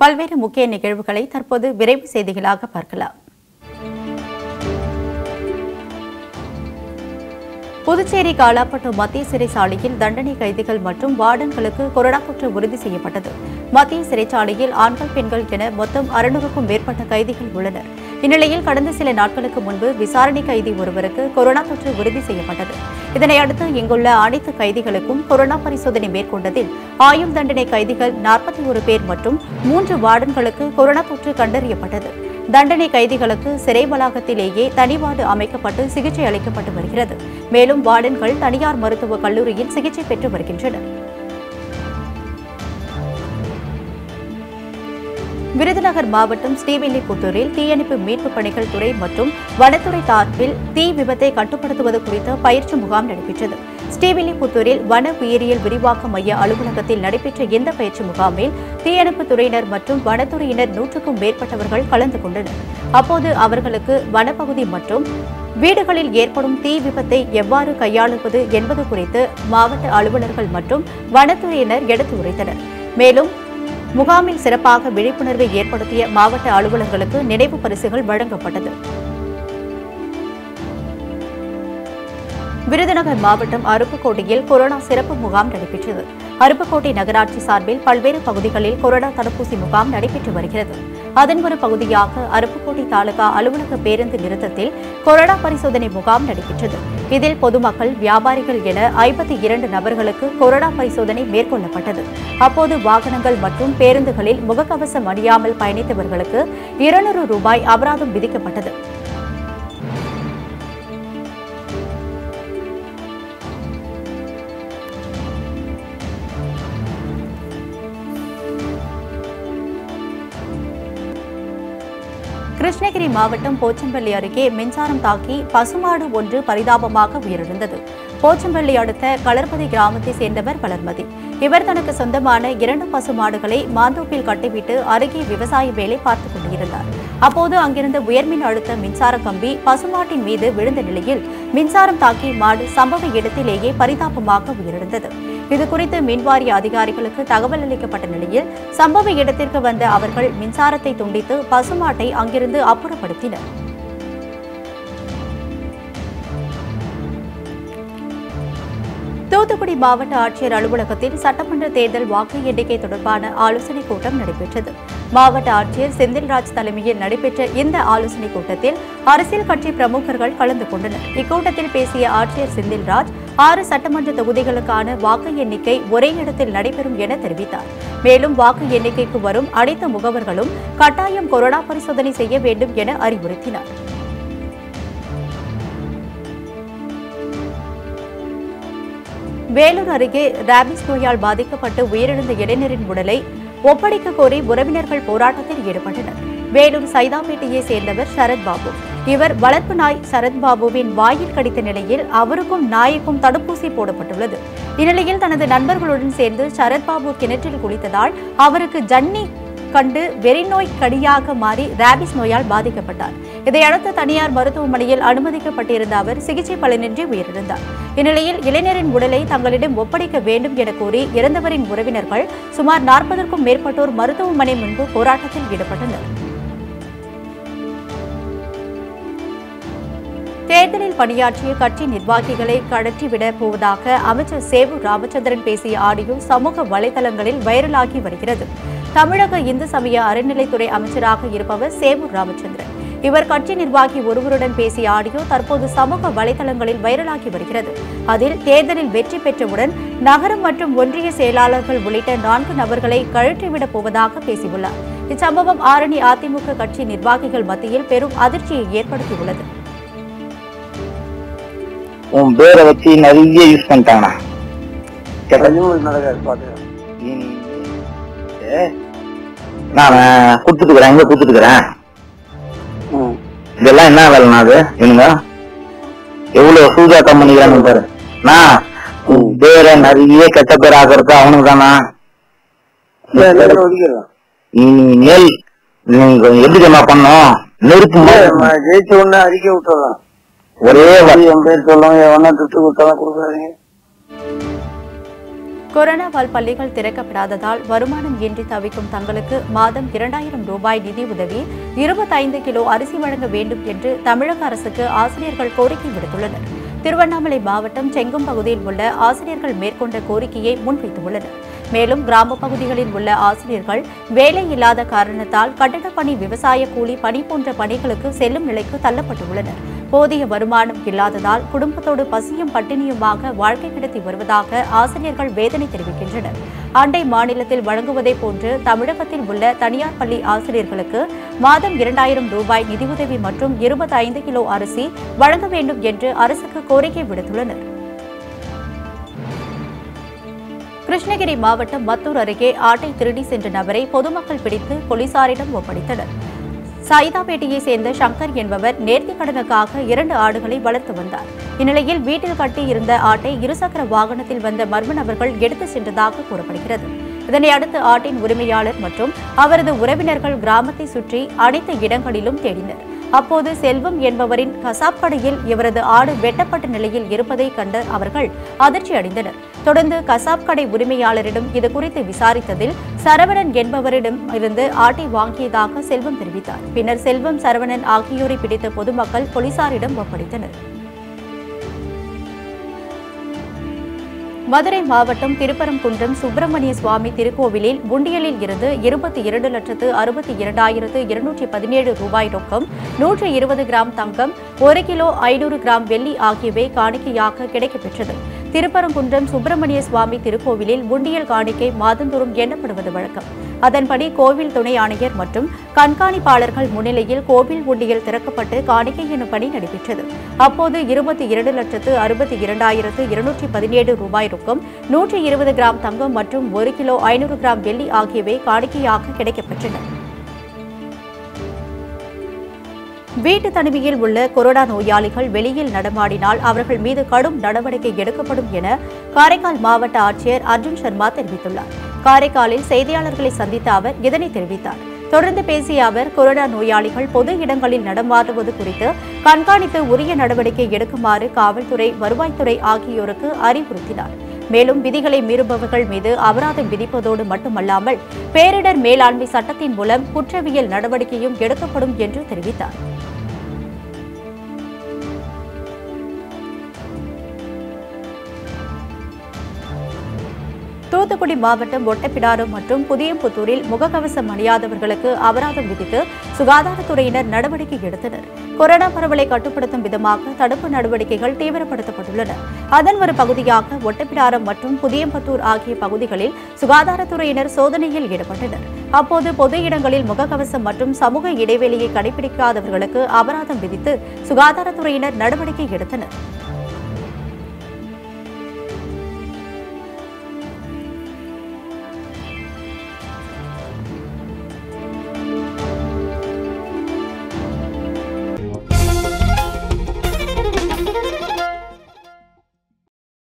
பல்வேறு முக்கிய நிகழ்வுகளை தற்போது விரைவு செய்திகளாக பார்க்கலாம் புதுச்சேரி காலாப்பட்டு மத்திய சிறைச்சாலையில் தண்டனை கைதிகள் மற்றும் வார்டன்களுக்கு கொரோனா தொற்று உறுதி செய்யப்பட்டது மத்திய சிறைச்சாலையில் ஆண்கள் பெண்கள் என மொத்தம் அறுநூறுக்கும் மேற்பட்ட கைதிகள் உள்ளனர் இந்நிலையில் கடந்த சில நாட்களுக்கு முன்பு விசாரணை கைதி ஒருவருக்கு கொரோனா தொற்று உறுதி செய்யப்பட்டது இதனையடுத்து இங்குள்ள அனைத்து கைதிகளுக்கும் கொரோனா பரிசோதனை மேற்கொண்டதில் ஆயுள் தண்டனை கைதிகள் நாற்பத்தி ஒரு பேர் மற்றும் மூன்று வார்டன்களுக்கு கொரோனா தொற்று கண்டறியப்பட்டது தண்டனை கைதிகளுக்கு சிறை வளாகத்திலேயே தனி வார்டு அமைக்கப்பட்டு சிகிச்சை அளிக்கப்பட்டு வருகிறது மேலும் வார்டன்கள் தனியார் மருத்துவக் கல்லூரியில் சிகிச்சை பெற்று வருகின்றனர் விருதுநகர் மாவட்டம் ஸ்ரீவில்லிபுத்தூரில் தீயணைப்பு மீட்புப் பணிகள் துறை மற்றும் வனத்துறை சார்பில் தீ விபத்தை கட்டுப்படுத்துவது குறித்த பயிற்சி முகாம் நடைபெற்றது ஸ்ரீவில்லிபுத்தூரில் வன உயிரியல் விரிவாக்க மைய அலுவலகத்தில் நடைபெற்ற இந்த பயிற்சி முகாமில் தீயணைப்புத் துறையினர் மற்றும் வனத்துறையினர் நூற்றுக்கும் மேற்பட்டவர்கள் கலந்து கொண்டனர் அப்போது அவர்களுக்கு வனப்பகுதி மற்றும் வீடுகளில் ஏற்படும் தீ விபத்தை எவ்வாறு கையாளுவது என்பது குறித்து மாவட்ட அலுவலர்கள் மற்றும் வனத்துறையினர் எடுத்து உரைத்தனர் மேலும் முகாமில் சிறப்பாக விழிப்புணர்வை ஏற்படுத்திய மாவட்ட அலுவலர்களுக்கு நினைவு பரிசுகள் வழங்கப்பட்டது விருதுநகர் மாவட்டம் அருப்புக்கோட்டையில் கொரோனா சிறப்பு முகாம் நடைபெற்றது அருப்புக்கோட்டை நகராட்சி சார்பில் பல்வேறு பகுதிகளில் கொரோனா தடுப்பூசி முகாம் நடைபெற்று வருகிறது அதன் ஒரு பகுதியாக அருப்புக்கோட்டை தாலுகா அலுவலக பேருந்து நிறுத்தத்தில் கொரோனா பரிசோதனை முகாம் நடைபெற்றது இதில் பொதுமக்கள் வியாபாரிகள் என ஐம்பத்தி இரண்டு நபர்களுக்கு கொரோனா பரிசோதனை மேற்கொள்ளப்பட்டது அப்போது வாகனங்கள் மற்றும் பேருந்துகளில் முகக்கவசம் அணியாமல் பயணித்தவர்களுக்கு இருநூறு ரூபாய் அபராதம் விதிக்கப்பட்டது கிருஷ்ணகிரி மாவட்டம் போச்சம்பள்ளி அருகே மின்சாரம் தாக்கி பசுமாடு ஒன்று பரிதாபமாக உயிரிழந்தது போச்சம்பள்ளி அடுத்த களர்பதி கிராமத்தை சேர்ந்தவர் வளர்மதி இவர் தனக்கு சொந்தமான இரண்டு பசுமாடுகளை மாந்தோப்பில் கட்டிவிட்டு அருகே விவசாய வேலை பார்த்துக் கொண்டிருந்தார் அப்போது அங்கிருந்த உயர்மின் அழுத்த மின்சார கம்பி பசுமாட்டின் மீது விழுந்த நிலையில் மின்சாரம் தாக்கி மாடு சம்பவ இடத்திலேயே பரிதாபமாக உயிரிழந்தது இதுகுறித்து மின்வாரிய அதிகாரிகளுக்கு தகவல் அளிக்கப்பட்ட நிலையில் சம்பவ இடத்திற்கு வந்த அவர்கள் மின்சாரத்தை துண்டித்து பசுமாட்டை அங்கிருந்து அப்புறப்படுத்தினர் தூத்துக்குடி மாவட்ட ஆட்சியர் அலுவலகத்தில் சட்டமன்ற தேர்தல் வாக்கு எண்ணிக்கை தொடர்பான ஆலோசனைக் கூட்டம் நடைபெற்றது மாவட்ட ஆட்சியர் செந்தில்ராஜ் தலைமையில் நடைபெற்ற இந்த ஆலோசனைக் கூட்டத்தில் அரசியல் கட்சி பிரமுகர்கள் கலந்து கொண்டனர் இக்கூட்டத்தில் பேசிய ஆட்சியர் செந்தில்ராஜ் ஆறு சட்டமன்ற தொகுதிகளுக்கான வாக்கு எண்ணிக்கை ஒரே இடத்தில் நடைபெறும் என தெரிவித்தார் மேலும் வாக்கு எண்ணிக்கைக்கு வரும் அனைத்து முகவர்களும் கட்டாயம் கொரோனா பரிசோதனை செய்ய வேண்டும் என அறிவுறுத்தினார் வேலூர் அருகே ராபிஸ் நோயால் பாதிக்கப்பட்டு உயிரிழந்த இளைஞரின் உடலை ஒப்படைக்க கோரி உறவினர்கள் போராட்டத்தில் ஈடுபட்டனர் வேலூர் சைதாப்பேட்டையை சேர்ந்தவர் சரத்பாபு இவர் வளர்ப்பு நாய் சரத்பாபுவின் வாயில் கடித்த நிலையில் அவருக்கும் நாய்க்கும் தடுப்பூசி போடப்பட்டுள்ளது இந்நிலையில் தனது நண்பர்களுடன் சேர்ந்து சரத்பாபு கிணற்றில் குளித்ததால் அவருக்கு ஜன்னி கண்டு வெறிநோய் கடியாக மாறி ராபிஸ் நோயால் பாதிக்கப்பட்டார் இதையடுத்து தனியார் மருத்துவமனையில் அனுமதிக்கப்பட்டிருந்த அவர் சிகிச்சை பலனின்றி உயிரிழந்தார் இந்நிலையில் இளைஞரின் உடலை தங்களிடம் ஒப்படைக்க வேண்டும் என கோரி இறந்தவரின் உறவினர்கள் சுமார் நாற்பதற்கும் மேற்பட்டோர் மருத்துவமனை முன்பு போராட்டத்தில் ஈடுபட்டனர் தேர்தலில் பணியாற்றிய கட்சி நிர்வாகிகளை கடற்றிவிடப் போவதாக அமைச்சர் சேவூர் ராமச்சந்திரன் பேசிய ஆடியோ சமூக வலைதளங்களில் வைரலாகி வருகிறது தமிழக இந்து சமய அறநிலைத்துறை அமைச்சராக இருப்பவர் சேவூர் ராமச்சந்திரன் இவர் கட்சி நிர்வாகி ஒருவருடன் பேசிய ஆடியோ தற்போது சமூக வலைதளங்களில் வைரலாகி வருகிறது அதில் தேர்தலில் வெற்றி பெற்றவுடன் நகரம் மற்றும் ஒன்றிய செயலாளர்கள் உள்ளிட்ட நான்கு நபர்களை கழற்றிவிடப் போவதாக பேசியுள்ளார் இச்சம்பவம் ஆரணி அதிமுக கட்சி நிர்வாகிகள் மத்தியில் பெரும் அதிர்ச்சியை ஏற்படுத்தியுள்ளது உன் பேரை வச்சு நிறைய யூஸ் பண்ணிட்டாங்கண்ணா அதுவும் நடக்காது பாத்துக்கலாம் நான் கொடுத்துட்டுக்கிறேன் எங்க கொடுத்துட்டுக்கிறேன் ம். இதெல்லாம் என்ன வேலைண்ணா அது இவனுங்க எவ்வளவு சூதாட்டம் பண்ணிக்கிறான்னு பாரு நான் உன் பேரை நிறைய கெட்ட பேர் ஆகிறது அவனுக்கு தானா இல்ல, எல்லாரும் ஒதுக்கிடலாம். மேல் நீங்க எப்படி தெரியுமா பண்ணோம் நெருப்பு இல்ல, மாதிரி நம்ம ஜெயிச்ச உடனே அறிக்கை விட்டுறலாம் ஒரே வ- என் பேர் சொல்லுவாங்க எவனா துட்டு கொடுத்தாலும் கொடுக்காதீங்க கொரோனாவால் பள்ளிகள் திறக்கப்படாததால் வருமானம் இன்றி தவிக்கும் தங்களுக்கு மாதம் இரண்டாயிரம் ரூபாய் நிதி உதவி இருபத்தைந்து கிலோ அரிசி வழங்க வேண்டும் என்று தமிழக அரசுக்கு ஆசிரியர்கள் கோரிக்கை விடுத்துள்ளனர் திருவண்ணாமலை மாவட்டம் செங்கம் பகுதியில் உள்ள ஆசிரியர்கள் மேற்கொண்ட கோரிக்கையை முன்வைத்துள்ளனர் மேலும் கிராம பகுதிகளில் உள்ள ஆசிரியர்கள் வேலை இல்லாத காரணத்தால் கட்டடப் பணி விவசாய கூலி பணி போன்ற பணிகளுக்கு செல்லும் நிலைக்கு தள்ளப்பட்டுள்ளனர் போதிய வருமானம் இல்லாததால் குடும்பத்தோடு பசியும் பட்டினியுமாக வாழ்க்கை நடத்தி வருவதாக ஆசிரியர்கள் வேதனை தெரிவிக்கின்றனர் அண்டை மாநிலத்தில் வழங்குவதைப் போன்று தமிழகத்தில் உள்ள தனியார் பள்ளி ஆசிரியர்களுக்கு மாதம் இரண்டாயிரம் ரூபாய் நிதியுதவி மற்றும் இருபத்தைந்து கிலோ அரிசி வழங்க வேண்டும் என்று அரசுக்கு கோரிக்கை விடுத்துள்ளனர் கிருஷ்ணகிரி மாவட்டம் மத்தூர் அருகே ஆட்டை திருடி சென்ற நபரை பொதுமக்கள் பிடித்து போலீசாரிடம் ஒப்படைத்தனர் சைதாப்பேட்டையைச் சேர்ந்த சங்கர் என்பவர் நேர்த்திக் கடனுக்காக இரண்டு ஆடுகளை வளர்த்து வந்தார் இந்நிலையில் வீட்டில் கட்டி இருந்த ஆட்டை இருசக்கர வாகனத்தில் வந்த மர்ம நபர்கள் எடுத்து சென்றதாக கூறப்படுகிறது இதனை அடுத்து ஆட்டின் உரிமையாளர் மற்றும் அவரது உறவினர்கள் கிராமத்தை சுற்றி அனைத்து இடங்களிலும் தேடினர் அப்போது செல்வம் என்பவரின் கசாப் கடையில் இவரது ஆடு வெட்டப்பட்ட நிலையில் இருப்பதை கண்ட அவர்கள் அதிர்ச்சி அடைந்தனர் தொடர்ந்து கசாப் கடை உரிமையாளரிடம் இது குறித்து விசாரித்ததில் சரவணன் என்பவரிடம் இருந்து ஆட்டை வாங்கியதாக செல்வம் தெரிவித்தார் பின்னர் செல்வம் சரவணன் ஆகியோரை பிடித்த பொதுமக்கள் போலீசாரிடம் ஒப்படைத்தனர் மதுரை மாவட்டம் திருப்பரங்குன்றம் சுப்பிரமணிய சுவாமி திருக்கோவிலில் உண்டியலில் இருந்து இருபத்தி இரண்டு லட்சத்து அறுபத்தி இரண்டாயிரத்து இருநூற்றி பதினேழு ரூபாய் ரொக்கம் நூற்று இருபது கிராம் தங்கம் ஒரு கிலோ ஐநூறு கிராம் வெள்ளி ஆகியவை காணிக்கையாக கிடைக்கப்பெற்றது திருப்பரங்குன்றம் சுப்பிரமணிய சுவாமி திருக்கோவிலில் உண்டியல் காணிக்கை மாதந்தோறும் எண்ணப்படுவது வழக்கம் அதன்படி கோவில் துணை ஆணையர் மற்றும் கண்காணிப்பாளர்கள் முன்னிலையில் கோவில் உண்டியல் திறக்கப்பட்டு காணிக்கை எனும் பணி நடைபெற்றது அப்போது இருபத்தி இரண்டு லட்சத்து அறுபத்தி இரண்டாயிரத்து இருநூற்றி பதினேழு ரூபாய் ரொக்கம் நூற்றி இருபது கிராம் தங்கம் மற்றும் ஒரு கிலோ ஐநூறு கிராம் வெள்ளி ஆகியவை காணிக்கையாக கிடைக்கப்பெற்றன வீட்டு தனிமையில் உள்ள கொரோனா நோயாளிகள் வெளியில் நடமாடினால் அவர்கள் மீது கடும் நடவடிக்கை எடுக்கப்படும் என காரைக்கால் மாவட்ட ஆட்சியர் அர்ஜுன் சர்மா தெரிவித்துள்ளார் காரைக்காலில் செய்தியாளர்களை சந்தித்த அவர் இதனை தெரிவித்தார் தொடர்ந்து பேசிய அவர் கொரோனா நோயாளிகள் பொது இடங்களில் நடமாடுவது குறித்து கண்காணித்து உரிய நடவடிக்கை எடுக்குமாறு காவல்துறை வருவாய்த்துறை ஆகியோருக்கு அறிவுறுத்தினார் மேலும் விதிகளை மீறுபவர்கள் மீது அபராதம் விதிப்பதோடு மட்டுமல்லாமல் பேரிடர் மேலாண்மை சட்டத்தின் மூலம் குற்றவியல் நடவடிக்கையும் எடுக்கப்படும் என்று தெரிவித்தார் தூத்துக்குடி மாவட்டம் ஒட்டப்பிடாரம் மற்றும் புதியம்புத்தூரில் முகக்கவசம் அணியாதவர்களுக்கு அபராதம் விதித்து சுகாதாரத்துறையினர் நடவடிக்கை எடுத்தனர் கொரோனா பரவலை கட்டுப்படுத்தும் விதமாக தடுப்பு நடவடிக்கைகள் தீவிரப்படுத்தப்பட்டுள்ளன அதன் ஒரு பகுதியாக ஒட்டப்பிடாரம் மற்றும் புதியம்புத்தூர் ஆகிய பகுதிகளில் சுகாதாரத்துறையினர் சோதனையில் ஈடுபட்டனர் அப்போது பொது இடங்களில் முகக்கவசம் மற்றும் சமூக இடைவெளியை கடைபிடிக்காதவர்களுக்கு அபராதம் விதித்து சுகாதாரத்துறையினர் நடவடிக்கை எடுத்தனர்